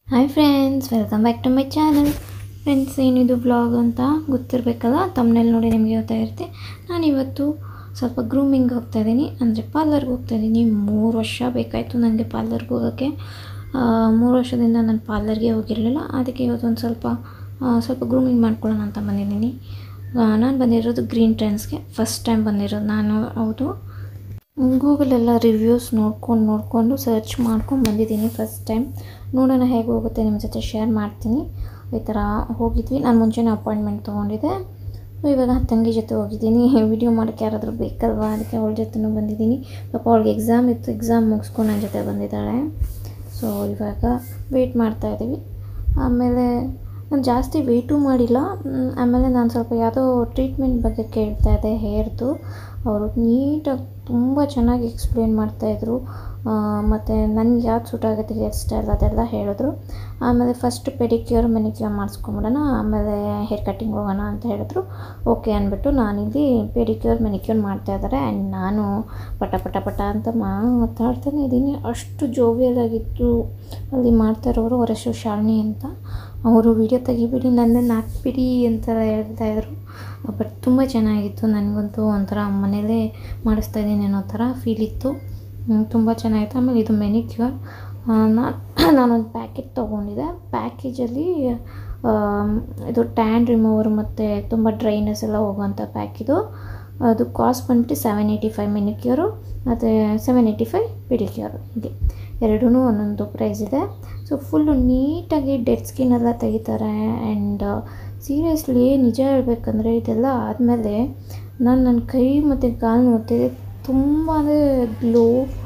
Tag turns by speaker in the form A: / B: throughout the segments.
A: hi friends welcome back to my channel friends ಏನಿದು vlog ಅಂತ ಗೊತ್ತಿರಬೇಕಲ್ಲ ತಮ್ಮನೇಲಿ ನೋಡಿ ನಿಮಗೆ ಗೊತ್ತಾಗಿರುತ್ತೆ ನಾನಿವತ್ತು ಸ್ವಲ್ಪ ಗ್ರೂಮಿಂಗ್ ಹೋಗ್ತಾ ಇದ್ದೀನಿ ಅಂದರೆ ಪಾರ್ಲರ್ಗೆ ಹೋಗ್ತಾ ಇದ್ದೀನಿ ಮೂರು ವರ್ಷ ಬೇಕಾಯಿತು ನನಗೆ ಪಾರ್ಲರ್ಗೆ ಹೋಗೋಕ್ಕೆ ಆ, ಮೂರು ವರ್ಷದಿಂದ ನಾನು ಪಾರ್ಲರ್ಗೆ ಹೋಗಿರಲಿಲ್ಲ ಅದಕ್ಕೆ ಇವತ್ತು ಒಂದು ಸ್ವಲ್ಪ ಆ, ಸ್ವಲ್ಪ ಗ್ರೂಮಿಂಗ್ ಮಾಡ್ಕೊಳ್ಳೋಣ ಅಂತ ಬಂದಿದ್ದೀನಿ ನಾನು ಬಂದಿರೋದು ಗ್ರೀನ್ ಟ್ರೆಂಡ್ಸ್ಗೆ ಫಸ್ಟ್ ಟೈಮ್ ಬಂದಿರೋದು ನಾನು ಹೌದು ಗೂಗಲೆಲ್ಲ ರಿವ್ಯೂಸ್ ನೋಡ್ಕೊಂಡು ನೋಡಿಕೊಂಡು ಸರ್ಚ್ ಮಾಡ್ಕೊಂಡು ಬಂದಿದ್ದೀನಿ ಫಸ್ಟ್ ಟೈಮ್ ನೋಡೋಣ ಹೇಗೆ ಹೋಗುತ್ತೆ ನಿಮ್ಮ ಜೊತೆ ಶೇರ್ ಮಾಡ್ತೀನಿ ಈ ಥರ ಹೋಗಿದ್ವಿ ನಾನು ಮುಂಚೆನೇ ಅಪಾಯಿಂಟ್ಮೆಂಟ್ ತೊಗೊಂಡಿದ್ದೆ ಇವಾಗ ತಂಗಿ ಜೊತೆ ಹೋಗಿದ್ದೀನಿ ವಿಡಿಯೋ ಮಾಡೋಕ್ಕೆ ಯಾರಾದರೂ ಬೇಕಲ್ವಾ ಅದಕ್ಕೆ ಅವಳ ಜೊತೆನೂ ಬಂದಿದ್ದೀನಿ ಪಾಪ ಅವಳಿಗೆ ಎಕ್ಸಾಮ್ ಇತ್ತು ಎಕ್ಸಾಮ್ ಮುಗಿಸ್ಕೊಂಡು ನನ್ನ ಜೊತೆ ಬಂದಿದ್ದಾಳೆ ಸೊ ಇವಾಗ ವೆಯ್ಟ್ ಮಾಡ್ತಾಯಿದ್ದೀವಿ ಆಮೇಲೆ ನಾನು ಜಾಸ್ತಿ ವೆಯ್ಟು ಮಾಡಿಲ್ಲ ಮ್, ಆಮೇಲೆ ನಾನು ಸ್ವಲ್ಪ ಯಾವುದೋ ಟ್ರೀಟ್ಮೆಂಟ್ ಬಗ್ಗೆ ಕೇಳ್ತಾ ಇದ್ದೆ ಹೇರ್ದು ಅವರು ನೀಟಾಗಿ ತುಂಬ ಚೆನ್ನಾಗಿ ಎಕ್ಸ್ಪ್ಲೇನ್ ಮಾಡ್ತಾಯಿದ್ರು ಮತ್ತು ನನಗೆ ಯಾವ್ದು ಸೂಟ್ ಆಗುತ್ತೆ ಹೇರ್ ಸ್ಟೈಲ್ ಅದೆಲ್ಲ ಹೇಳಿದ್ರು ಆಮೇಲೆ ಫಸ್ಟ್ ಪೆಡಿಕ್ಯೂರ್ ಮೆನಿಕ್ಯೂರ್ ಮಾಡಿಸ್ಕೊಂಬಿಡೋಣ ಆಮೇಲೆ ಹೇರ್ ಕಟ್ಟಿಂಗ್ ಹೋಗೋಣ ಅಂತ ಹೇಳಿದ್ರು ಓಕೆ ಅಂದ್ಬಿಟ್ಟು ನಾನಿಲ್ಲಿ ಪೆಡಿಕ್ಯೂರ್ ಮೆನಿಕ್ಯೂರ್ ಮಾಡ್ತಾ ಇದ್ದಾರೆ ಆ್ಯಂಡ್ ನಾನು ಪಟ ಪಟ ಪಟ ಅಂತ ಮಾತಾಡ್ತಾನೆ ಇದ್ದೀನಿ ಅಷ್ಟು ಜೋವಿಯಲ್ ಆಗಿತ್ತು ಅಲ್ಲಿ ಮಾಡ್ತಾ ಇರೋರು ಅವರ ಹೆಸರು ಶಾಲಿನಿ ಅಂತ ಅವರು ವಿಡಿಯೋ ತೆಗಿಬಿಡಿ ನನ್ನನ್ನು ಹಾಕ್ಬಿಡಿ ಅಂತ ಹೇಳ್ತಾ ಇದ್ರು ಬಟ್ ತುಂಬ ಚೆನ್ನಾಗಿತ್ತು ನನಗಂತೂ ಒಂಥರ ಮನೇಲೇ ಮಾಡಿಸ್ತಾ ಇದ್ದೀನಿ ಅನ್ನೋ ಥರ ಫೀಲ್ ಇತ್ತು ಹ್ಮ್, ತುಂಬ ಚೆನ್ನಾಗಿತ್ತು ಆಮೇಲೆ ಇದು ಮೆನಿಕ್ಯೂರ್ ನಾನು ನಾನೊಂದು ಪ್ಯಾಕೆಟ್ ತೊಗೊಂಡಿದ್ದೆ ಪ್ಯಾಕೇಜಲ್ಲಿ ಇದು ಟ್ಯಾನ್ ರಿಮೂವರ್ ಮತ್ತು ತುಂಬ ಡ್ರೈನೆಸ್ ಎಲ್ಲ ಹೋಗುವಂಥ ಪ್ಯಾಕ್ ಇದು ಅದು ಕಾಸ್ಟ್ ಬಂದ್ಬಿಟ್ಟು ಸೆವೆನ್ ಏಯ್ಟಿ ಫೈವ್ ಮೆನಿಕ್ಯೂರು ಮತ್ತು ಸೆವೆನ್ ಏಯ್ಟಿ ಫೈವ್ ಪಿಡಿಕ್ಯೂರು ಹೀಗೆ ಎರಡೂ ಒಂದೊಂದು ಪ್ರೈಸ್ ಇದೆ ಸೊ ಫುಲ್ಲು ನೀಟಾಗಿ ಡೆಡ್ ಸ್ಕಿನ್ ಎಲ್ಲ ತೆಗಿತಾರೆ ಆ್ಯಂಡ್ ಸೀರಿಯಸ್ಲಿ ನಿಜ ಹೇಳ್ಬೇಕಂದ್ರೆ ಇದೆಲ್ಲ ಆದಮೇಲೆ ನಾನು ನನ್ನ ಕೈ ಮತ್ತು ಕಾಲು ನೋಡ್ತಿದ್ದೆ ತುಂಬಾ ಗ್ಲೋ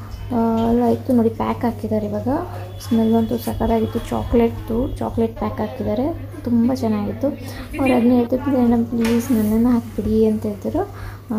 A: ಎಲ್ಲ ಇತ್ತು ನೋಡಿ ಪ್ಯಾಕ್ ಹಾಕಿದ್ದಾರೆ ಇವಾಗ ಸ್ಮೆಲ್ ಅಂತೂ ಸಕ್ಕತ್ತಾಗಿತ್ತು ಚಾಕ್ಲೇಟ್ದು ಚಾಕ್ಲೇಟ್ ಪ್ಯಾಕ್ ಹಾಕಿದ್ದಾರೆ ತುಂಬ ಚೆನ್ನಾಗಿತ್ತು ಅವ್ರು ಅದನ್ನ ಹೇಳ್ತಿದ್ರು ಮೇಡಮ್ ಪ್ಲೀಸ್ ನನ್ನನ್ನು ಹಾಕ್ಬಿಡಿ ಅಂತ ಹೇಳ್ತಿದ್ರು ಆ,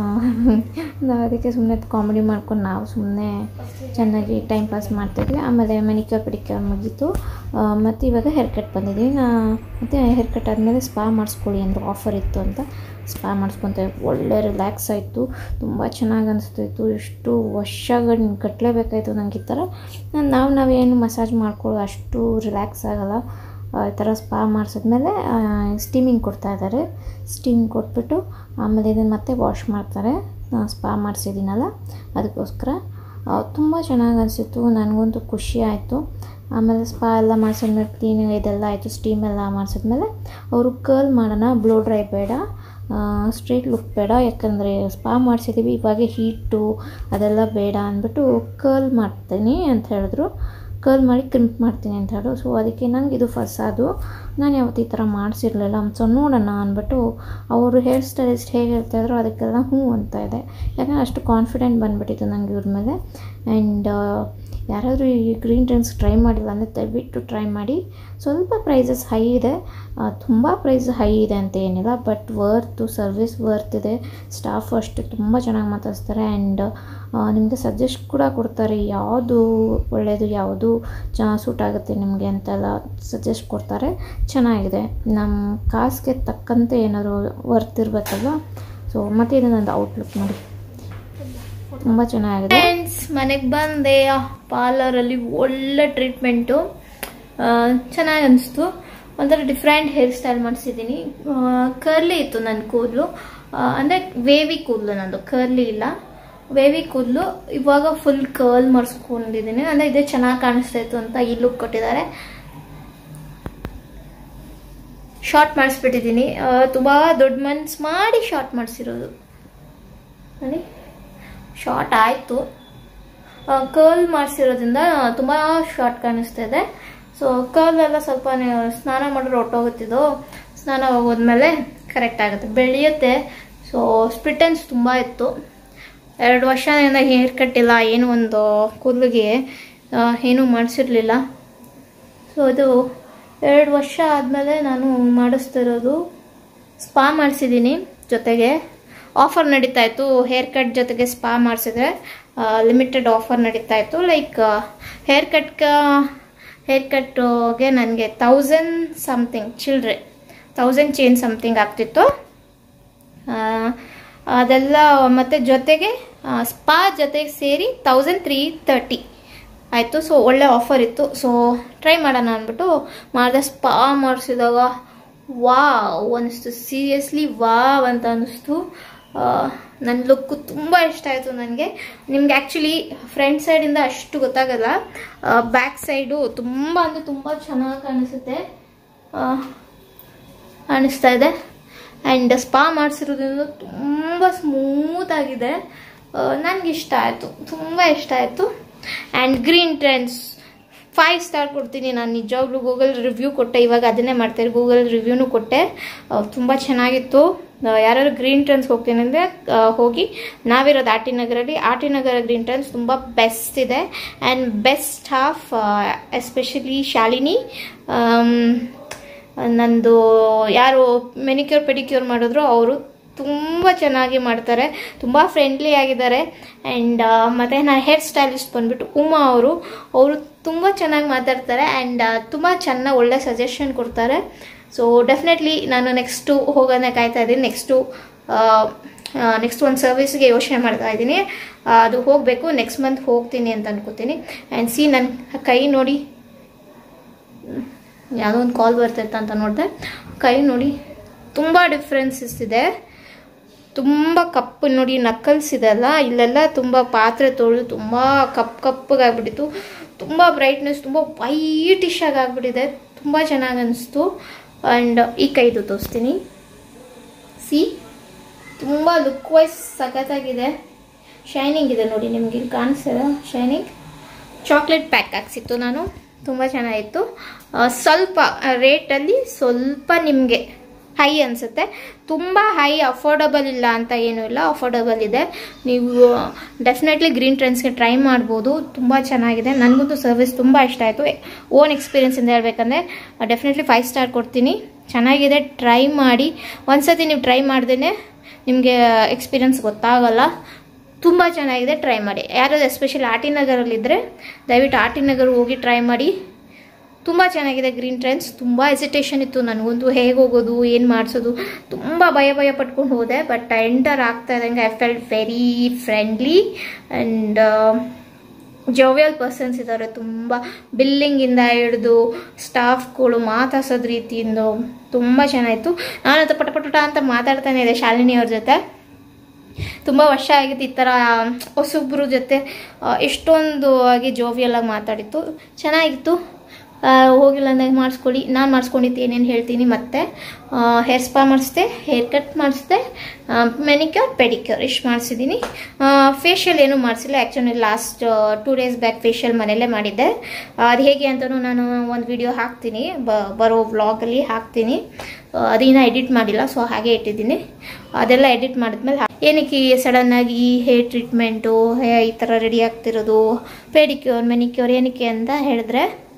A: ನಾವು ಅದಕ್ಕೆ ಸುಮ್ಮನೆ ಕಾಮಿಡಿ ಮಾಡ್ಕೊಂಡು ನಾವು ಸುಮ್ಮನೆ ಚೆನ್ನಾಗಿ ಟೈಮ್ ಪಾಸ್ ಮಾಡ್ತಾಯಿದ್ವಿ ಆಮೇಲೆ ಮೆನಿಕ್ಯೂರ್ ಪಿಡಿಕ್ಯೂರ್ ಮುಗೀತು ಮತ್ತು ಇವಾಗ ಹೇರ್ ಕಟ್ ಬಂದಿದ್ದೀವಿ ನಾ ಮತ್ತು ಹೇರ್ ಕಟ್ ಆದಮೇಲೆ ಸ್ಪಾ ಮಾಡಿಸ್ಕೊಳ್ಳಿ ಅಂದರು ಆಫರ್ ಇತ್ತು ಅಂತ ಸ್ಪಾ ಮಾಡಿಸ್ಕೊತ ಒಳ್ಳೆ ರಿಲ್ಯಾಕ್ಸ್ ಆಯಿತು ತುಂಬ ಚೆನ್ನಾಗಿ ಅನಿಸ್ತಾಯಿತ್ತು ಎಷ್ಟು ವರ್ಷಗಳು ಕಟ್ಟಲೇಬೇಕಾಯ್ತು ನಂಗೆ ಈ ಥರ ನಾವು ನಾವೇನು ಮಸಾಜ್ ಮಾಡ್ಕೊಳ್ಳೋ ಅಷ್ಟು ರಿಲ್ಯಾಕ್ಸ್ ಆಗೋಲ್ಲ ಆ, ಈ ಥರ ಸ್ಪಾ ಮಾಡಿಸಿದ್ಮೇಲೆ ಸ್ಟೀಮಿಂಗ್ ಕೊಡ್ತಾ ಇದ್ದಾರೆ ಸ್ಟೀಮಿಂಗ್ ಕೊಟ್ಬಿಟ್ಟು ಆಮೇಲೆ ಇದನ್ನು ಮತ್ತೆ ವಾಶ್ ಮಾಡ್ತಾರೆ ಸ್ಪಾ ಮಾಡಿಸಿದ್ದೀನಲ್ಲ ಅದಕ್ಕೋಸ್ಕರ ತುಂಬ ಚೆನ್ನಾಗಿ ಅನಿಸಿತ್ತು ನನಗಂತೂ ಖುಷಿ ಆಯಿತು ಆಮೇಲೆ ಸ್ಪಾ ಎಲ್ಲ ಮಾಡಿಸಿದ್ಮೇಲೆ ಕ್ಲೀನಿಂಗ್ ಇದೆಲ್ಲ ಆಯಿತು ಸ್ಟೀಮ್ ಎಲ್ಲ ಮಾಡಿಸಿದ್ಮೇಲೆ ಅವರು ಕರ್ಲ್ ಮಾಡೋಣ ಬ್ಲೋ ಡ್ರೈ ಬೇಡ ಸ್ಟ್ರೇಟ್ ಲುಕ್ ಬೇಡ ಯಾಕಂದರೆ ಸ್ಪಾ ಮಾಡಿಸಿದ್ದೀವಿ ಇವಾಗ ಹೀಟು ಅದೆಲ್ಲ ಬೇಡ ಅಂದ್ಬಿಟ್ಟು ಕರ್ಲ್ ಮಾಡ್ತೀನಿ ಅಂತ ಹೇಳಿದ್ರು ಕರ್ಲ್ ಮಾಡಿ ಕ್ರಿಂಪ್ ಮಾಡ್ತೀನಿ ಅಂತ ಹೇಳು ಸೊ ಅದಕ್ಕೆ ನಂಗೆ ಇದು ಫಸ್ಟ್ ಅದು ನಾನು ಯಾವತ್ತು ಈ ಥರ ಮಾಡಿಸಿರ್ಲಿಲ್ಲ ಸೊ ನೋಡೋಣ ಅಂದ್ಬಿಟ್ಟು ಅವರು ಹೇರ್ ಸ್ಟೈಲಿಸ್ಟ್ ಹೇಗೆ ಹೇಳ್ತಾಯಿದ್ರು ಅದಕ್ಕೆಲ್ಲ ಹ್ಞೂ ಅಂತ ಇದೆ ಯಾಕಂದರೆ ಅಷ್ಟು ಕಾನ್ಫಿಡೆಂಟ್ ಬಂದುಬಿಟ್ಟಿತ್ತು ನನಗೆ ಇವ್ರ ಮೇಲೆ ಆ್ಯಂಡ್ ಯಾರಾದರೂ ಈ ಗ್ರೀನ್ ಟ್ರೆಂಡ್ಸ್ ಟ್ರೈ ಮಾಡಿಲ್ಲ ಅಂದರೆ ದಯವಿಟ್ಟು ಟ್ರೈ ಮಾಡಿ ಸ್ವಲ್ಪ ಪ್ರೈಸಸ್ ಹೈ ಇದೆ ತುಂಬ ಪ್ರೈಸ್ ಹೈ ಇದೆ ಅಂತ ಏನಿಲ್ಲ ಬಟ್ ವರ್ತು ಸರ್ವಿಸ್ ವರ್ತ್ ಇದೆ ಸ್ಟಾಫ್ ಅಷ್ಟು ತುಂಬ ಚೆನ್ನಾಗಿ ಮಾತಾಡಿಸ್ತಾರೆ ಆ್ಯಂಡ್ ನಿಮಗೆ ಸಜೆಸ್ಟ್ ಕೂಡ ಕೊಡ್ತಾರೆ ಯಾವುದು ಒಳ್ಳೆಯದು ಯಾವುದು ಚೆನ್ನಾಗಿ ಸೂಟ್ ಆಗುತ್ತೆ ನಿಮಗೆ ಅಂತೆಲ್ಲ ಸಜೆಸ್ಟ್ ಕೊಡ್ತಾರೆ ಚೆನ್ನಾಗಿದೆ ನಮ್ಮ ಕಾಸಿಗೆ ತಕ್ಕಂತೆ ಏನಾದರೂ ವರ್ತ್ ಇರಬೇಕಲ್ವ ಸೊ ಮತ್ತು ಇದು ನಂದು ಔಟ್ಲುಕ್ ನೋಡಿ ತುಂಬ ಚೆನ್ನಾಗಿದೆ
B: ಫ್ರೆಂಡ್ಸ್ ಮನೆಗೆ ಬಂದೆ ಪಾರ್ಲರಲ್ಲಿ ಒಳ್ಳೆ ಟ್ರೀಟ್ಮೆಂಟು ಚೆನ್ನಾಗಿ ಅನಿಸ್ತು ಒಂಥರ ಡಿಫ್ರೆಂಟ್ ಹೇರ್ ಸ್ಟೈಲ್ ಮಾಡಿಸಿದ್ದೀನಿ ಕರ್ಲಿ ಇತ್ತು ನನ್ನ ಕೂದಲು ಅಂದರೆ ವೇವಿ ಕೂದಲು ನಂದು ಕರ್ಲಿ ಇಲ್ಲ ವೇವಿ ಕೂದಲು ಇವಾಗ ಫುಲ್ ಕರ್ಲ್ ಮಾಡಿಸ್ಕೊಂಡಿದ್ದೀನಿ ಅಂದರೆ ಇದೇ ಚೆನ್ನಾಗಿ ಕಾಣಿಸ್ತಾ ಇತ್ತು ಅಂತ ಈ ಲುಕ್ ಕೊಟ್ಟಿದ್ದಾರೆ ಶಾರ್ಟ್ ಮಾಡಿಸ್ಬಿಟ್ಟಿದ್ದೀನಿ ತುಂಬ ದೊಡ್ಡ ಮನ್ಸು ಮಾಡಿ ಶಾರ್ಟ್ ಮಾಡಿಸಿರೋದು ನೋಡಿ ಶಾರ್ಟ್ ಆಯಿತು ಕರ್ಲ್ ಮಾಡಿಸಿರೋದ್ರಿಂದ ತುಂಬ ಶಾರ್ಟ್ ಕಾಣಿಸ್ತಾ ಇದೆ ಸೊ ಕರ್ಲ್ ಎಲ್ಲ ಸ್ವಲ್ಪ ನೀವು ಸ್ನಾನ ಮಾಡಿದ್ರೆ ಹೊಟ್ಟೋಗುತ್ತಿದ್ದು ಸ್ನಾನ ಹೋಗೋದ್ಮೇಲೆ ಕರೆಕ್ಟ್ ಆಗುತ್ತೆ ಬೆಳೆಯುತ್ತೆ ಸೊ ಸ್ಪ್ರಿಟನ್ಸ್ ತುಂಬ ಇತ್ತು ಎರಡು ವರ್ಷದಿಂದ ಹೇರ್ ಕಟ್ಟಿಲ್ಲ ಏನು ಒಂದು ಕೂದಲಿಗೆ ಏನೂ ಮಾಡಿಸಿರ್ಲಿಲ್ಲ ಸೊ ಇದು ಎರಡು ವರ್ಷ ಆದಮೇಲೆ ನಾನು ಮಾಡಿಸ್ತಿರೋದು ಸ್ಪಾ ಮಾಡಿಸಿದ್ದೀನಿ ಜೊತೆಗೆ ಆಫರ್ ನಡೀತಾ ಇತ್ತು ಹೇರ್ ಕಟ್ ಜೊತೆಗೆ ಸ್ಪಾ ಮಾಡಿಸಿದ್ರೆ ಲಿಮಿಟೆಡ್ ಆಫರ್ ನಡೀತಾ ಇತ್ತು ಲೈಕ್ ಹೇರ್ ಕಟ್ಗ ಹೇರ್ ಕಟ್ಗೆ ನನಗೆ ತೌಸಂಡ್ ಸಮಥಿಂಗ್ ಚಿಲ್ಡ್ರೆ ತೌಸಂಡ್ ಚೇಂಜ್ ಸಮಥಿಂಗ್ ಆಗ್ತಿತ್ತು ಆ, ಅದೆಲ್ಲ ಮತ್ತು ಜೊತೆಗೆ ಸ್ಪಾ ಜೊತೆಗೆ ಸೇರಿ ತೌಸಂಡ್ ತ್ರೀ ತರ್ಟಿ ಆಯಿತು ಸೊ ಒಳ್ಳೆ ಆಫರ್ ಇತ್ತು ಸೊ ಟ್ರೈ ಮಾಡೋಣ ಅಂದ್ಬಿಟ್ಟು ಮಾಡಿದೆ ಸ್ಪಾ ಮಾಡಿಸಿದಾಗ ವಾವ್ ಅನ್ನಿಸ್ತು ಸೀರಿಯಸ್ಲಿ ವಾವ್ ಅಂತ ಅನ್ನಿಸ್ತು ನನ್ನ ಲುಕ್ಕು ತುಂಬ ಇಷ್ಟ ಆಯಿತು ನನಗೆ ನಿಮ್ಗೆ ಆ್ಯಕ್ಚುಲಿ ಫ್ರಂಟ್ ಸೈಡಿಂದ ಅಷ್ಟು ಗೊತ್ತಾಗಲ್ಲ ಬ್ಯಾಕ್ ಸೈಡು ತುಂಬ ಅಂದರೆ ತುಂಬ ಚೆನ್ನಾಗಿ ಕಾಣಿಸುತ್ತೆ ಆ, ಕಾಣಿಸ್ತಾ ಇದೆ ಆ್ಯಂಡ್ ಸ್ಪಾ ಮಾಡಿಸಿರೋದ್ರಿಂದ ತುಂಬ ಸ್ಮೂತ್ ಆಗಿದೆ ನನಗೆ ಇಷ್ಟ ಆಯಿತು ತುಂಬ ಇಷ್ಟ ಆಯಿತು and Green Trends five star ಕೊಡ್ತೀನಿ ನಾನು ನಿಜವಾಗ್ಲೂ ಗೂಗಲ್ ರಿವ್ಯೂ ಕೊಟ್ಟೆ ಇವಾಗ ಅದನ್ನೇ ಮಾಡ್ತಾರೆ ಗೂಗಲ್ ರಿವ್ಯೂನು ಕೊಟ್ಟೆ ತುಂಬ ಚೆನ್ನಾಗಿತ್ತು ಯಾರು ಗ್ರೀನ್ ಟ್ರೆಂಡ್ಸ್ ಹೋಗ್ತೀನಿ ಅಂದರೆ ಹೋಗಿ ನಾವಿರೋದು ಆರ್ ಟಿ ನಗರಲ್ಲಿ ಆರ್ ಟಿ ನಗರ ಗ್ರೀನ್ ಟ್ರೆಂಡ್ಸ್ ತುಂಬ ಬೆಸ್ಟ್ ಇದೆ and best half especially Shalini um, ನಂದು ಯಾರು ಮೆನಿಕ್ಯೂರ್ ಪೆಡಿಕ್ಯೂರ್ ಮಾಡಿದ್ರು ಅವರು ತುಂಬ ಚೆನ್ನಾಗಿ ಮಾಡ್ತಾರೆ ತುಂಬ ಫ್ರೆಂಡ್ಲಿ ಆಗಿದ್ದಾರೆ ಆ್ಯಂಡ್ ಮತ್ತು ನಾನು ಹೇರ್ ಸ್ಟೈಲಿಸ್ಟ್ ಬಂದ್ಬಿಟ್ಟು ಉಮಾ ಅವರು ಅವರು ತುಂಬ ಚೆನ್ನಾಗಿ ಮಾತಾಡ್ತಾರೆ ಆ್ಯಂಡ್ ತುಂಬ ಚೆನ್ನಾಗಿ ಒಳ್ಳೆ ಸಜೆಷನ್ ಕೊಡ್ತಾರೆ ಸೊ ಡೆಫಿನೆಟ್ಲಿ ನಾನು ನೆಕ್ಸ್ಟು ಹೋಗೋಣ ಕಾಯ್ತಾ ಇದ್ದೀನಿ ನೆಕ್ಸ್ಟು ನೆಕ್ಸ್ಟ್ ಒಂದು ಸರ್ವಿಸ್ಗೆ ಯೋಚನೆ ಮಾಡ್ತಾ ಇದ್ದೀನಿ ಅದು ಹೋಗಬೇಕು ನೆಕ್ಸ್ಟ್ ಮಂತ್ ಹೋಗ್ತೀನಿ ಅಂತ ಅನ್ಕೋತೀನಿ ಆ್ಯಂಡ್ ಸಿ ನನ್ನ ಕೈ ನೋಡಿ ಯಾವುದೋ ಒಂದು ಕಾಲ್ ಬರ್ತೈತೆ ಅಂತ ನೋಡಿದೆ ಕೈ ನೋಡಿ ತುಂಬ ಡಿಫ್ರೆನ್ಸಸ್ ಇದೆ ತುಂಬ ಕಪ್ಪು ನೋಡಿ ನಕ್ಕಲ್ಸ್ ಇದೆ ಅಲ್ಲ ಇಲ್ಲೆಲ್ಲ ತುಂಬ ಪಾತ್ರೆ ತೊಳೆದು ತುಂಬ ಕಪ್ ಕಪ್ಪಗಾಗ್ಬಿಟ್ಟಿತ್ತು ತುಂಬ ಬ್ರೈಟ್ನೆಸ್ ತುಂಬ ವೈಟಿಶ್ ಆಗಿ ಆಗ್ಬಿಟ್ಟಿದೆ ತುಂಬ ಚೆನ್ನಾಗಿ ಅನಿಸ್ತು ಆ್ಯಂಡ್ ಈ ಕೈದು ತೋರಿಸ್ತೀನಿ ಸಿ ತುಂಬ ಲುಕ್ ವೈಸ್ ಸಖತ್ತಾಗಿದೆ ಶೈನಿಂಗ್ ಇದೆ ನೋಡಿ ನಿಮಗೆ ಇಲ್ಲಿ ಕಾಣಿಸ್ತಿದೆ ಶೈನಿಂಗ್ ಚಾಕ್ಲೇಟ್ ಪ್ಯಾಕ್ ಹಾಕ್ಸಿತ್ತು ನಾನು ತುಂಬ ಚೆನ್ನಾಗಿತ್ತು ಆ, ಸ್ವಲ್ಪ ರೇಟಲ್ಲಿ ಸ್ವಲ್ಪ ನಿಮಗೆ ಹೈ ಅನಿಸುತ್ತೆ ತುಂಬ ಹೈ ಅಫೋರ್ಡಬಲ್ ಇಲ್ಲ ಅಂತ ಏನೂ ಇಲ್ಲ ಅಫೋರ್ಡಬಲ್ ಇದೆ ನೀವು ಡೆಫಿನೆಟ್ಲಿ ಗ್ರೀನ್ ಟ್ರೆಂಡ್ಸ್ಗೆ ಟ್ರೈ ಮಾಡ್ಬೋದು ತುಂಬ ಚೆನ್ನಾಗಿದೆ ನನಗಂತೂ ಸರ್ವಿಸ್ ತುಂಬ ಇಷ್ಟ ಆಯಿತು ಓನ್ ಎಕ್ಸ್ಪೀರಿಯನ್ಸಿಂದ ಹೇಳ್ಬೇಕಂದ್ರೆ ಡೆಫಿನೆಟ್ಲಿ ಫೈವ್ ಸ್ಟಾರ್ ಕೊಡ್ತೀನಿ ಚೆನ್ನಾಗಿದೆ ಟ್ರೈ ಮಾಡಿ ಒಂದ್ಸತಿ ನೀವು ಟ್ರೈ ಮಾಡ್ದೇ ನಿಮಗೆ ಎಕ್ಸ್ಪೀರಿಯನ್ಸ್ ಗೊತ್ತಾಗಲ್ಲ ತುಂಬ ಚೆನ್ನಾಗಿದೆ ಟ್ರೈ ಮಾಡಿ ಯಾರಾದ್ರು ಎಸ್ಪೆಷಲಿ ಆರ್ ಟಿ ನಗರಲ್ಲಿದ್ದರೆ ದಯವಿಟ್ಟು ಆರ್ ಟಿ ನಗರ ಹೋಗಿ ಟ್ರೈ ಮಾಡಿ ತುಂಬ ಚೆನ್ನಾಗಿದೆ ಗ್ರೀನ್ ಟ್ರೆಂಡ್ಸ್ ತುಂಬ ಎಸಿಟೇಷನ್ ಇತ್ತು ನನಗಂತೂ ಹೇಗೆ ಹೋಗೋದು ಏನು ಮಾಡಿಸೋದು ತುಂಬ ಭಯ ಭಯ ಪಟ್ಕೊಂಡು ಹೋದೆ ಬಟ್ ಎಂಟರ್ ಆಗ್ತಾ ಇದ್ದಂಗೆ I felt very friendly and jovial persons ಇದ್ದಾರೆ ತುಂಬ ಬಿಲ್ಲಿಂಗಿಂದ ಹಿಡಿದು ಸ್ಟಾಫ್ಗಳು ಮಾತಾಡ್ಸೋದ್ ರೀತಿಯಿಂದ ತುಂಬ ಚೆನ್ನಾಗಿತ್ತು ನಾನಂತೂ ಪಟ ಪಟ ಪಟ ಅಂತ ಮಾತಾಡ್ತಾನೆ ಇದೆ ಶಾಲಿನಿ ಅವ್ರ ಜೊತೆ ತುಂಬ ವರ್ಷ ಆಗಿತ್ತು ಈ ಥರ ಹೊಸೊಬ್ರ ಜೊತೆ ಆ, ಎಷ್ಟೊಂದು ಆಗಿ ಜೋವಿಯಲ್ಲಾಗಿ ಮಾತಾಡಿತ್ತು ಚೆನ್ನಾಗಿತ್ತು ಆ, ಹೋಗಿಲ್ಲ ಅಂದಾಗ ಮಾಡಿಸ್ಕೊಳ್ಳಿ ನಾನು ಮಾಡಿಸ್ಕೊಂಡಿದ್ದು ಏನೇನು ಹೇಳ್ತೀನಿ ಮತ್ತೆ ಹೇರ್ ಸ್ಪಾ ಮಾಡಿಸ್ದೆ ಹೇರ್ ಕಟ್ ಮಾಡಿಸ್ದೆ ಮೆನಿಕ್ಯೂರ್ ಪೆಡಿಕ್ಯೂರ್ ಇಷ್ಟು ಮಾಡಿಸಿದ್ದೀನಿ ಫೇಶಿಯಲ್ ಏನೂ ಮಾಡಿಸಿಲ್ಲ actually last two days back facial ಮನೆಯಲ್ಲೇ ಮಾಡಿದ್ದೆ ಅದು ಹೇಗೆ ಅಂತಲೂ ನಾನು ಒಂದು ವಿಡಿಯೋ ಹಾಕ್ತೀನಿ ಬ ಬರೋ ವ್ಲಾಗಲ್ಲಿ ಹಾಕ್ತೀನಿ ಆ, ಅದಿನ್ನ ಎಡಿಟ್ ಮಾಡಿಲ್ಲ ಸೊ ಹಾಗೆ ಇಟ್ಟಿದ್ದೀನಿ ಅದೆಲ್ಲ ಎಡಿಟ್ ಮಾಡಿದ್ಮೇಲೆ ಹಾ- ಏನಕ್ಕೆ ಸಡನ್ನಾಗಿ ಹೇರ್ ಟ್ರೀಟ್ಮೆಂಟು ಈ ಥರ ರೆಡಿ ಆಗ್ತಿರೋದು ಪೆಡಿಕ್ಯೂರ್ ಮೆನಿಕ್ಯೂರ್ ಏನಕ್ಕೆ ಅಂತ ಹೇಳಿದ್ರೆ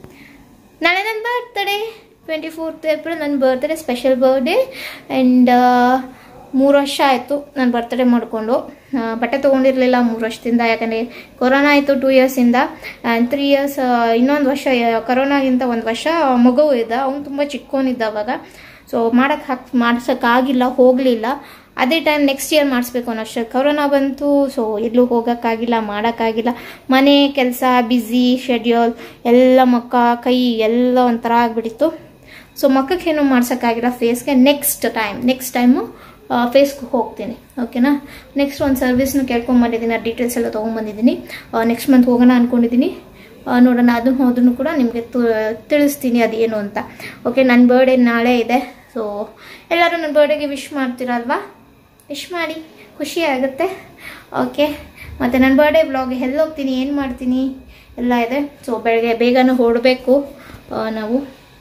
B: ನಾಳೆ ನನ್ನ ಬರ್ತ್ಡೇ ಟ್ವೆಂಟಿ ಫೋರ್ತ್ ಏಪ್ರಿಲ್ ನನ್ನ ಬರ್ತ್ಡೇ ಸ್ಪೆಷಲ್ ಬರ್ಡೇ ಆ್ಯಂಡ್ ಮೂರು ವರ್ಷ ಆಯಿತು ನಾನು ಬರ್ತ್ಡೇ ಮಾಡಿಕೊಂಡು ಬಟ್ಟೆ ತೊಗೊಂಡಿರಲಿಲ್ಲ ಮೂರು ವರ್ಷದಿಂದ ಯಾಕಂದರೆ ಕೊರೋನಾ ಆಯಿತು ಟೂ ಇಯರ್ಸಿಂದ ಆ್ಯಂಡ್ ತ್ರೀ ಇಯರ್ಸ್ ಇನ್ನೊಂದು ವರ್ಷ ಕೊರೋನಾಗಿಂತ ಒಂದು ವರ್ಷ ಮಗು ಇದ್ದ ಅವ್ನು ತುಂಬ ಚಿಕ್ಕವನಿದ್ದ ಅವಾಗ ಸೊ ಮಾಡೋಕ್ಕೆ ಹಾಕ್ ಮಾಡ್ಸೋಕ್ಕಾಗಿಲ್ಲ ಹೋಗಲಿಲ್ಲ ಅದೇ ಟೈಮ್ ನೆಕ್ಸ್ಟ್ ಇಯರ್ ಮಾಡಿಸ್ಬೇಕು ಅನ್ನೋ ಅಷ್ಟೇ ಕೊರೋನಾ ಬಂತು ಸೊ ಎಲ್ಲೂ ಹೋಗೋಕ್ಕಾಗಿಲ್ಲ ಮಾಡೋಕ್ಕಾಗಿಲ್ಲ ಮನೆ ಕೆಲಸ ಬ್ಯುಸಿ ಶೆಡ್ಯೂಲ್ ಎಲ್ಲ ಮಕ್ಕ ಕೈ ಎಲ್ಲ ಒಂಥರ ಆಗಿಬಿಟ್ಟಿತ್ತು ಸೊ ಮಕ್ಕಕ್ಕೆ ಏನೂ ಮಾಡ್ಸೋಕ್ಕಾಗಿಲ್ಲ ಫೇಸ್ಗೆ ನೆಕ್ಸ್ಟ್ ಟೈಮ್ ನೆಕ್ಸ್ಟ್ ಟೈಮು ಫೇಸ್ಗೆ ಹೋಗ್ತೀನಿ ಓಕೆನಾ ನೆಕ್ಸ್ಟ್ ಒಂದು ಸರ್ವಿಸ್ನು ಕೇಳ್ಕೊಂಬಂದಿದ್ದೀನಿ ಆ ಡೀಟೇಲ್ಸ್ ಎಲ್ಲ ತೊಗೊಂಬಂದಿದ್ದೀನಿ ನೆಕ್ಸ್ಟ್ ಮಂತ್ ಹೋಗೋಣ ಅಂದ್ಕೊಂಡಿದ್ದೀನಿ ಆ, ನೋಡೋಣ ಅದನ್ನು ಹೋದ್ರೂ ಕೂಡ ನಿಮಗೆ ತಿಳಿಸ್ತೀನಿ ಅದೇನು ಅಂತ ಓಕೆ ನನ್ನ ಬರ್ಡೇ ನಾಳೆ ಇದೆ ಸೊ ಎಲ್ಲರೂ ನನ್ನ ಬರ್ಡೇಗೆ ವಿಶ್ ಮಾಡ್ತೀರಲ್ವಾ ವಿಶ್ ಮಾಡಿ ಖುಷಿ ಆಗುತ್ತೆ ಓಕೆ ಮತ್ತು ನನ್ನ ಬರ್ಡೇ ವ್ಲಾಗ್ ಎಲ್ಲಿ ಹೋಗ್ತೀನಿ ಏನು ಮಾಡ್ತೀನಿ ಎಲ್ಲ ಇದೆ ಸೊ ಬೆಳಗ್ಗೆ ಬೇಗನೆ ಹೊರಡಬೇಕು ನಾವು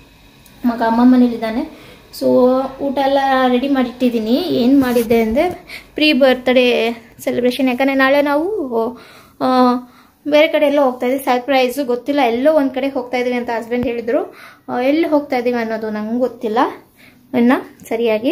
B: ಮಗ ಅಮ್ಮ ಮನೇಲಿದ್ದಾನೆ ಸೊ ಊಟ ಎಲ್ಲ ರೆಡಿ ಮಾಡಿಟ್ಟಿದ್ದೀನಿ ಏನು ಮಾಡಿದ್ದೆ ಅಂದರೆ ಪ್ರೀ ಬರ್ತ್ಡೇ ಸೆಲೆಬ್ರೇಷನ್ ಯಾಕಂದರೆ ನಾಳೆ ನಾವು ಆ, ಬೇರೆ ಕಡೆ ಎಲ್ಲೋ ಹೋಗ್ತಾ ಇದ್ದೀವಿ ಸರ್ಪ್ರೈಸು ಗೊತ್ತಿಲ್ಲ ಎಲ್ಲೋ ಒಂದು ಕಡೆ ಹೋಗ್ತಾ ಇದೀವಿ ಅಂತ ಹಸ್ಬೆಂಡ್ ಹೇಳಿದರು ಆ, ಎಲ್ಲಿ ಹೋಗ್ತಾ ಇದ್ದೀವಿ ಅನ್ನೋದು ನಂಗೆ ಗೊತ್ತಿಲ್ಲ ಇನ್ನು ಸರಿಯಾಗಿ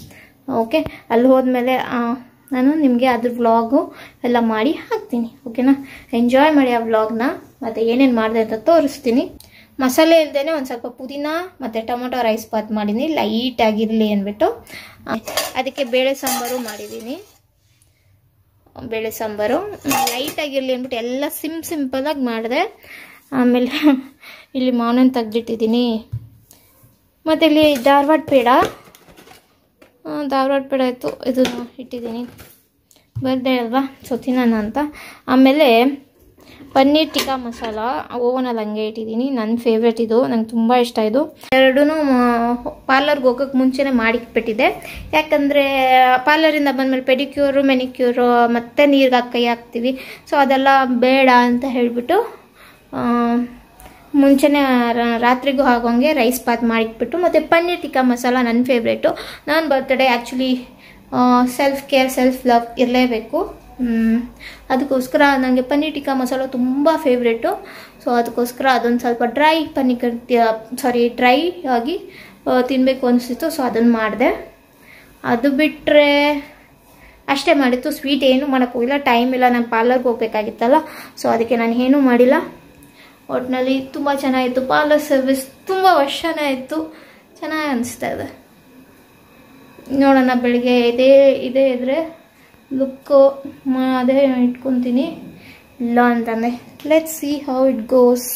B: ಓಕೆ ಅಲ್ಲಿ ಹೋದ್ಮೇಲೆ ಆ, ನಾನು ನಿಮಗೆ ಅದ್ರ ವ್ಲಾಗು ಎಲ್ಲ ಮಾಡಿ ಹಾಕ್ತೀನಿ ಓಕೆನಾ ಎಂಜಾಯ್ ಮಾಡಿ ಆ ವ್ಲಾಗ್ನ ಮತ್ತು ಏನೇನು ಮಾಡಿದೆ ಅಂತ ತೋರಿಸ್ತೀನಿ ಮಸಾಲೆ ಇಲ್ದೇನೆ ಒಂದು ಸ್ವಲ್ಪ ಪುದೀನ ಮತ್ತು ಟೊಮೊಟೊ ರೈಸ್ ಬಾತ್ ಮಾಡಿದ್ದೀನಿ ಲೈಟ್ ಆಗಿರಲಿ ಅಂದ್ಬಿಟ್ಟು ಆ, ಅದಕ್ಕೆ ಬೇಳೆ ಸಾಂಬಾರು ಮಾಡಿದ್ದೀನಿ ಬೇಳೆ ಸಾಂಬಾರು ಲೈಟ್ ಆಗಿರಲಿ ಅಂದ್ಬಿಟ್ಟು ಎಲ್ಲ ಸಿಮ್ ಸಿಂಪಲಾಗಿ ಮಾಡಿದೆ ಆಮೇಲೆ ಇಲ್ಲಿ ಮಾವಿನ ತೆಗ್ದಿಟ್ಟಿದ್ದೀನಿ ಮತ್ತು ಇಲ್ಲಿ ಧಾರವಾಡ ಪೇಡ ಆ, ಧಾರವಾಡ ಪೇಡ ಆಯಿತು ಇದನ್ನು ಇಟ್ಟಿದ್ದೀನಿ ಬರ್ಡೇ ಅಲ್ವಾ ಸೊ ತಿನ್ನೋಣ ಅಂತ ಆಮೇಲೆ ಪನ್ನೀರ್ ಟಿಕ್ಕಾ ಮಸಾಲ ಓವನಲ್ಲಿ ಹಂಗೆ ಇಟ್ಟಿದ್ದೀನಿ ನನ್ನ ಫೇವ್ರೆಟ್ ಇದು ನಂಗೆ ತುಂಬ ಇಷ್ಟ ಇದು ಎರಡೂ ಪಾರ್ಲರ್ಗೆ ಹೋಗೋಕ್ಕೆ ಮುಂಚೆನೇ ಮಾಡಿಟ್ಬಿಟ್ಟಿದ್ದೆ ಯಾಕಂದರೆ ಪಾರ್ಲರಿಂದ ಬಂದಮೇಲೆ ಪೆಡಿಕ್ಯೂರು ಮೆನಿಕ್ಯೂರು ಮತ್ತು ನೀರಿಗೆ ಹಾಕಿ ಕೈ ಹಾಕ್ತೀವಿ ಸೊ ಅದೆಲ್ಲ ಬೇಡ ಅಂತ ಹೇಳಿಬಿಟ್ಟು ಮುಂಚೆನೇ ರ- ರಾತ್ರಿಗೂ ಆಗೋಂಗೆ ರೈಸ್ ಬಾತ್ ಮಾಡಿಟ್ಬಿಟ್ಟು ಮತ್ತು ಪನ್ನೀರ್ ಟಿಕ್ಕಾ ಮಸಾಲ ನನ್ನ ಫೇವ್ರೇಟು ನನ್ನ birthday actually self care self love ಇರಲೇಬೇಕು ಅದಕ್ಕೋಸ್ಕರ ನನಗೆ ಪನ್ನೀರ್ ಟಿಕ್ಕಾ ಮಸಾಲ ತುಂಬ ಫೇವ್ರೇಟು ಸೊ ಅದಕ್ಕೋಸ್ಕರ ಅದೊಂದು ಸ್ವಲ್ಪ ಡ್ರೈ ಪನ್ನೀರ್ ಸಾರಿ ಡ್ರೈ ಆಗಿ ಆ, ತಿನ್ನಬೇಕು ಅನಿಸ್ತಿತ್ತು ಸೊ ಅದನ್ನು ಮಾಡಿದೆ ಅದು ಬಿಟ್ಟರೆ ಅಷ್ಟೇ ಮಾಡಿತ್ತು ಸ್ವೀಟ್ ಏನೂ ಮಾಡೋಕ್ಕೆ ಹೋಗಿಲ್ಲ ಟೈಮ್ ಇಲ್ಲ ನಾನು ಪಾರ್ಲರ್ಗೆ ಹೋಗ್ಬೇಕಾಗಿತ್ತಲ್ಲ ಸೊ ಅದಕ್ಕೆ ನಾನು ಏನೂ ಮಾಡಿಲ್ಲ ಒಟ್ಟಿನಲ್ಲಿ ತುಂಬ ಚೆನ್ನಾಗಿತ್ತು ಪಾರ್ಲರ್ ಸರ್ವಿಸ್ ತುಂಬ ವರ್ಷನೇ ಆಯಿತು ಚೆನ್ನಾಗಿ ಅನಿಸ್ತಾ ಇದೆ ನೋಡೋಣ ಬೆಳಿಗ್ಗೆ ಇದೇ ಇದೇ ಇದ್ರೆ ಲುಕ್ಕು ಅದೇ ಇಟ್ಕೊತೀನಿ ಇಲ್ಲ ಅಂತಂದೆ let see how it goes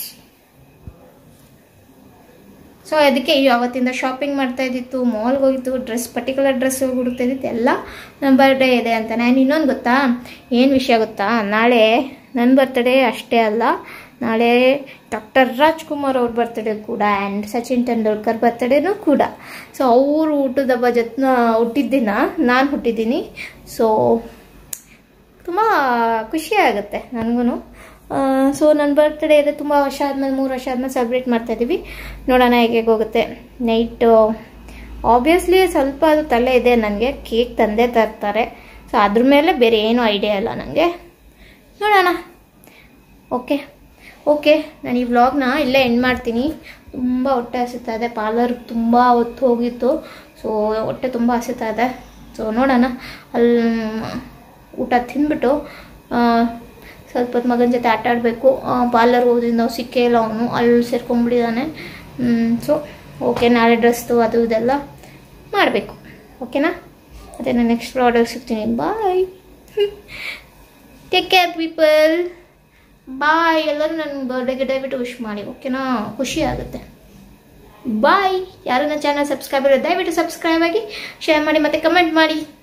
B: so ಅದಕ್ಕೆ ಅವತ್ತಿಂದ ಶಾಪಿಂಗ್ ಮಾಡ್ತಾ ಇದ್ದಿತ್ತು ಮಾಲ್ಗೆ ಹೋಗಿತ್ತು ಡ್ರೆಸ್ ಪರ್ಟಿಕ್ಯುಲರ್ ಡ್ರೆಸ್ ಹುಡುಕ್ತಾ ಇದ್ದಿತ್ತು ಎಲ್ಲ ನನ್ನ ಬರ್ಡೇ ಇದೆ ಅಂತ ನಾನು ಇನ್ನೊಂದು ಗೊತ್ತಾ ಏನು ವಿಷಯ ಗೊತ್ತಾ ನಾಳೆ ನನ್ನ ಬರ್ತ್ಡೇ ಅಷ್ಟೇ ಅಲ್ಲ ನಾಳೆ ಡಾಕ್ಟರ್ ರಾಜ್ಕುಮಾರ್ ಅವ್ರ ಬರ್ತ್ಡೇ ಕೂಡ ಆ್ಯಂಡ್ ಸಚಿನ್ ತೆಂಡೂಲ್ಕರ್ ಬರ್ತ್ಡೇನೂ ಕೂಡ ಸೊ ಅವರು ಹುಟ್ಟಿದ ಹಬ್ಬ ಜೊತೆ ಹುಟ್ಟಿದ್ದಿನ ನಾನು ಹುಟ್ಟಿದ್ದೀನಿ ಸೊ ತುಂಬ ಖುಷಿ ಆಗುತ್ತೆ ನನಗೂ ಸೊ ನನ್ನ ಬರ್ತ್ಡೇ ಇದೆ ತುಂಬ ವರ್ಷ ಆದಮೇಲೆ ಮೂರು ವರ್ಷ ಆದಮೇಲೆ ಸೆಲೆಬ್ರೇಟ್ ಮಾಡ್ತಾ ಇದ್ದೀವಿ ನೋಡೋಣ ಹೇಗೆ ಹೋಗುತ್ತೆ ನೈಟು ಆಬ್ವಿಯಸ್ಲಿ ಸ್ವಲ್ಪ ಅದು ತಲೆ ಇದೆ ನನಗೆ ಕೇಕ್ ತಂದೆ ತರ್ತಾರೆ ಸೊ ಅದ್ರ ಮೇಲೆ ಬೇರೆ ಏನೂ ಐಡಿಯಾ ಇಲ್ಲ ನನಗೆ ನೋಡೋಣ ಓಕೆ ಓಕೆ ನಾನು ಈ ವ್ಲಾಗ್ನ ಇಲ್ಲೇ ಎಂಡ್ ಮಾಡ್ತೀನಿ ತುಂಬ ಹೊಟ್ಟೆ ಹಸಿತಾ ಇದೆ ಪಾರ್ಲರ್ ತುಂಬ ಹೊತ್ತು ಹೋಗಿತ್ತು ಸೊ ಹೊಟ್ಟೆ ತುಂಬ ಹಸಿತಾ ಇದೆ ಸೊ ನೋಡೋಣ ಅಲ್ಲಿ ಊಟ ತಿಂದ್ಬಿಟ್ಟು ಆ, ಸ್ವಲ್ಪ ಹೊತ್ತು ಮಗನ ಜೊತೆ ಆಟ ಆಡಬೇಕು ಪಾರ್ಲರ್ ಹೋದ್ರಿಂದ ನಾವು ಸಿಕ್ಕೇ ಇಲ್ಲ ಅವನು ಅಲ್ಲಿ ಸೇರ್ಕೊಂಡ್ಬಿಟ್ಟಿದ್ದಾನೆ ಸೊ ಓಕೆ ನಾಳೆ ಡ್ರೆಸ್ದು ಅದು ಇದೆಲ್ಲ ಮಾಡಬೇಕು ಓಕೆನಾ ಅದೇ ನಾನು ನೆಕ್ಸ್ಟ್ ಆರ್ಡರ್ ಸಿಗ್ತೀನಿ bye take care people bye ಎಲ್ಲರೂ ನನ್ನ ಬರ್ಡೇಗೆ ದಯವಿಟ್ಟು ವಿಶ್ ಮಾಡಿ ಓಕೆನಾ ಖುಷಿ ಆಗುತ್ತೆ ಬಾಯ್ ಯಾರನ್ನ ಚಾನಲ್ ಸಬ್ಸ್ಕ್ರೈಬ್ ಇರೋ ದಯವಿಟ್ಟು ಸಬ್ಸ್ಕ್ರೈಬ್ ಆಗಿ ಶೇರ್ ಮಾಡಿ ಮತ್ತು ಕಮೆಂಟ್ ಮಾಡಿ